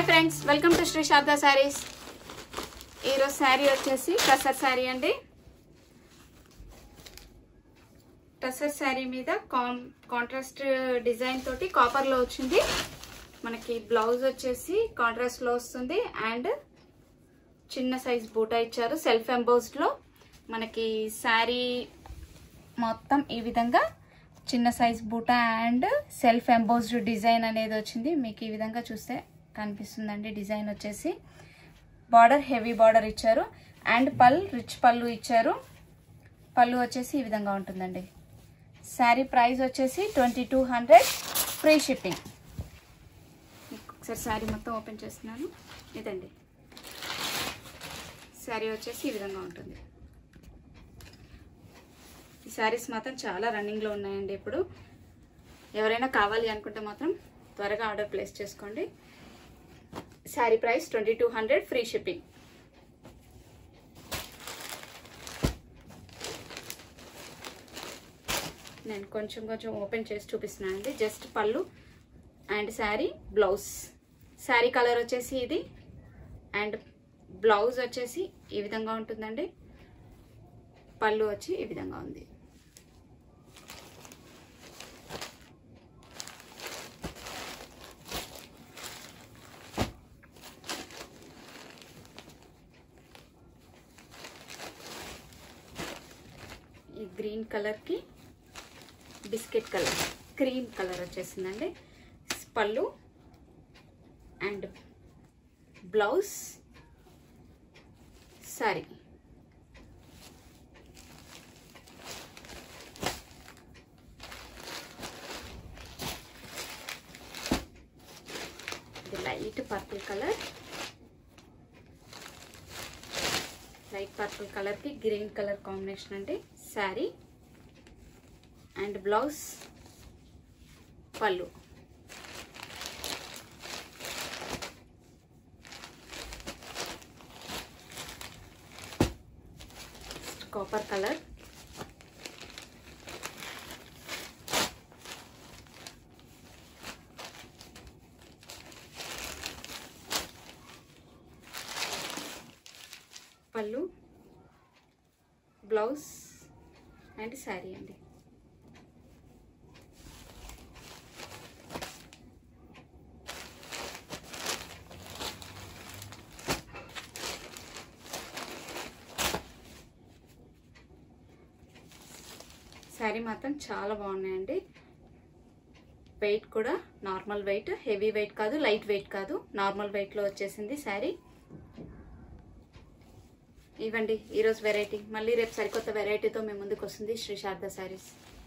friends welcome to Shri Sharada saris ఈరోజు శారీ వచ్చేసి టసర్ శారీ అండి టసర్ శారీ మీద కాం కాంట్రాస్ట్ డిజైన్ తోటి కాపర్లో వచ్చింది మనకి బ్లౌజ్ వచ్చేసి కాంట్రాస్ట్లో వస్తుంది అండ్ చిన్న సైజ్ బూటా ఇచ్చారు సెల్ఫ్ ఎంబోస్డ్లో మనకి శారీ మొత్తం ఈ విధంగా చిన్న సైజ్ బూటా అండ్ సెల్ఫ్ ఎంబోస్డ్ డిజైన్ అనేది వచ్చింది మీకు ఈ విధంగా చూస్తే కనిపిస్తుందండి డిజైన్ వచ్చేసి బార్డర్ హెవీ బార్డర్ ఇచ్చారు అండ్ పల్ రిచ్ పళ్ళు ఇచ్చారు పళ్ళు వచ్చేసి ఈ విధంగా ఉంటుందండి శారీ ప్రైస్ వచ్చేసి twenty two hundred free shipping ఒకసారి శారీ మొత్తం ఓపెన్ చేస్తున్నాను ఇదండి శారీ వచ్చేసి ఈ విధంగా ఉంటుంది ఈ శారీస్ మాత్రం చాలా రన్నింగ్లో ఉన్నాయండి ఇప్పుడు ఎవరైనా కావాలి అనుకుంటే మాత్రం త్వరగా ఆర్డర్ ప్లేస్ చేసుకోండి sari price twenty two hundred free shipping నేను కొంచెం కొంచెం ఓపెన్ చేసి చూపిస్తున్నాను అండి జస్ట్ పళ్ళు and sari blouse sari colour వచ్చేసి ఇది అండ్ బ్లౌజ్ వచ్చేసి ఈ విధంగా ఉంటుందండి పళ్ళు వచ్చి ఈ విధంగా ఉంది ఈ గ్రీన్ కలర్కి బిస్కెట్ కలర్ క్రీమ్ కలర్ వచ్చేసిందండి పళ్ళు అండ్ బ్లౌజ్ సారీ ఇది light purple colour light purple కలర్కి గ్రీన్ కలర్ కాంబినేషన్ అండి శారీ అండ్ బ్లౌజ్ పళ్ళు కాపర్ కలర్ పళ్ళు బ్లౌజ్ అండ్ శారీ అండి శారీ మాత్రం చాలా బాగున్నాయండి వెయిట్ కూడా నార్మల్ వెయిట్ హెవీ వెయిట్ కాదు లైట్ వెయిట్ కాదు నార్మల్ వెయిట్లో వచ్చేసింది శారీ ఇవ్వండి ఈరోజు వెరైటీ మళ్ళీ రేపు సరికొత్త వెరైటీతో మేము ముందుకు వస్తుంది శ్రీ శారదా శారీస్